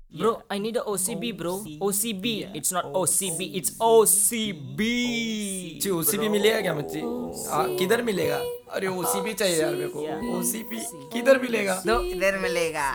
Bro, I need a OCB, bro. OCB. It's not OCB, it's OCB. जी OCP मिलेगा क्या मुझे हाँ किधर मिलेगा अरे ओसीपी चाहिए यार मेरे को ओसीपी किधर मिलेगा दो इधर मिलेगा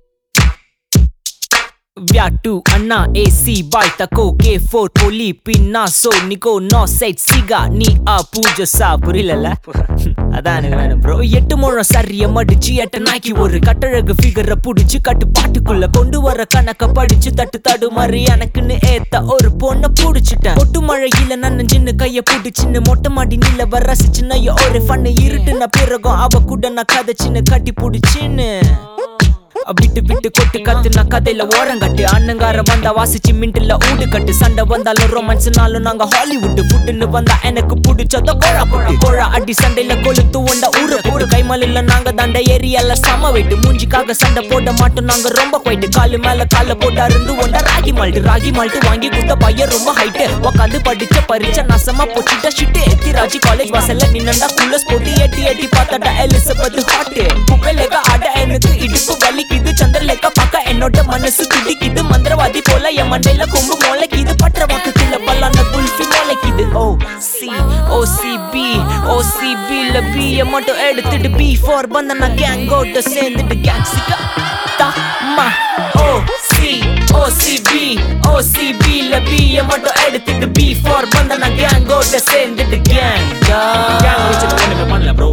Viatu, Anna, AC, Baita, K, 4, Poli, Pinna, So, Nico, No, Set, Siga, நீ ஆ பூஜை சா புரியல அதான் எனக்கு வேணும் ப்ரோ எட்டு முழம் சரிய மடிச்சு எட்ட நாக்கி ஒரு கட்டழகு ஃபிகரை புடிச்சு கட்டு பாட்டுக்குள்ள கொண்டு வர கணக்க படிச்சு தட்டு தடு மாதிரி எனக்குன்னு ஏத்த ஒரு பொண்ணை புடிச்சிட்டேன் ஒட்டு மழையில நன்னஞ்சின்னு கைய புடிச்சின்னு மொட்டை மாடி நீல வர ரசிச்சுன்னு ஒரு ஃபன்னு இருட்டுன பிறகும் அவ கூட நான் கதைச்சின்னு கட்டி புடிச்சின்னு விட்டு விட்டு கொட்டு கத்து நான் கதையில ஓரங்கட்டு அண்ணங்கார வந்தா வாசிச்சு மின்ட்டுல ஊடு கட்டு சண்டை வந்தாலும் ரொமான்ஸ்னாலும் நாங்க ஹாலிவுட் ஃபுட்டுன்னு வந்தா எனக்கு பிடிச்சத கோழா போட்டு கோழா அடி சண்டையில கொளுத்து ஒண்டா ஊற போட்டு கைமலில் நாங்க தாண்ட ஏரியால சம வெயிட்டு மூஞ்சிக்காக சண்டை போட மாட்டோம் நாங்க ரொம்ப போயிட்டு காலு மேல கால போட்டு அருந்து ஒண்டா ராகி மால்ட்டு ராகி மால்ட்டு வாங்கி கொடுத்த பையன் ரொம்ப ஹைட்டு உக்காந்து படிச்ச பரிச்சை நசமா போச்சுட்டா ஷிட்டு எத்தி ராஜி காலேஜ் வாசல்ல நின்னண்டா குள்ளஸ் போட்டு எட்டி எட்டி பார்த்தாடா எலிசபெத் ஹாட்டு குப்பையிலேக்க ஆட எனக்கு இடுப்பு வலிக்குது சந்திரலேக்க பார்க்க என்னோட மனசு துடிக்குது மந்திரவாதி போல என் மண்டையில கொம்பு முளைக்குது பற்ற வாக்கத்துல பல்லான குல்ஃபி முளைக்குது O C O C P O C P ல பி மட்டும் எடுத்துட்டு பி ஃபார் பந்த நான் கேங்கோட சேர்ந்துட்டு கேங் சிக்கா தா மா O C O C P O C P ல பி மட்டும் எடுத்துட்டு பி ஃபார் பந்த நான் கேங்கோட சேர்ந்துட்டு கேங் கேங் வச்சுட்டு ஒண்ணுமே பண்ணல ப்ரோ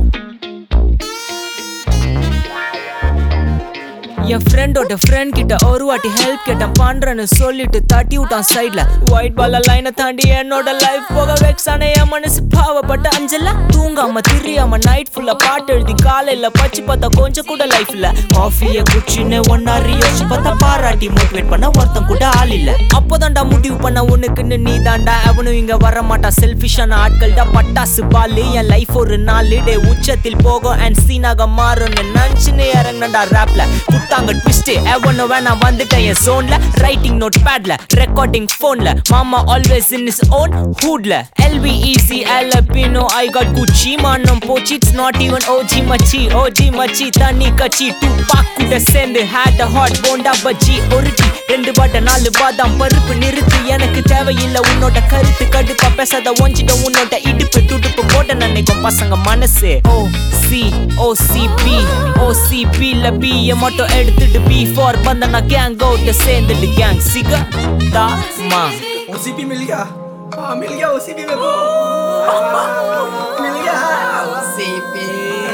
என் ஃப்ரெண்டோட ஃப்ரெண்ட் கிட்ட ஒரு வாட்டி ஹெல்ப் கேட்டேன் பண்றேன்னு சொல்லிட்டு தட்டி விட்டான் சைட்ல ஒயிட் பால்ல லைனை தாண்டி என்னோட லைஃப் போக வெக்ஸான என் மனசு பாவப்பட்ட அஞ்சல தூங்காம திரியாம நைட் ஃபுல்லா பாட்டு எழுதி காலையில பச்சு பார்த்தா கொஞ்சம் கூட லைஃப்ல காஃபிய குச்சின்னு ஒன்னாரி யோசிச்சு பார்த்தா பாராட்டி மோட்டிவேட் பண்ண ஒருத்தன் கூட ஆள் இல்ல அப்போதான்டா முடிவு பண்ண உனக்குன்னு நீ தாண்டா அவனும் இங்க வர மாட்டான் செல்ஃபிஷான ஆட்கள் தான் பட்டாசு பாலு என் லைஃப் ஒரு நாலு டே உச்சத்தில் போகும் அண்ட் சீனாக மாறும்னு நினச்சுன்னு இறங்கினடா ரேப்ல குட்டாங்க ட்விஸ்ட் எவனோ வேணா வந்துட்டேன் என் சோன்ல ரைட்டிங் நோட் பேட்ல ரெக்கார்டிங் போன்ல மாமா ஆல்வேஸ் இன் இஸ் ஓன் ஹூட்ல எல்வி ஈஸி எல்பினோ ஐ காட் குச்சி மானம் போச்சு இட்ஸ் நாட் ஈவன் ஓஜி மச்சி ஓஜி மச்சி தண்ணி கச்சி டூ பாக் கூட சேர்ந்து ஹேட் ஹாட் போண்டா பஜ்ஜி ஒரு டீ ரெண்டு பாட்ட நாலு பாதாம் பருப்பு நிறுத்து எனக்கு தேவையில்லை உன்னோட கருத்து கடுப்பா பேசாத ஒஞ்சிட உன்னோட இடுப்பு துடுப்பு போட நினைக்கும் பசங்க மனசு O C O C P O C P ல பி மட்டும் எடுத்துட்டு பி ஃபார் பந்த நான் கேங் அவுட் சேர்ந்துட்டு கேங் சிக தா மா ओसीपी मिल गया हाँ मिल गया ओसीपी मेरे को मिल गया ओसीपी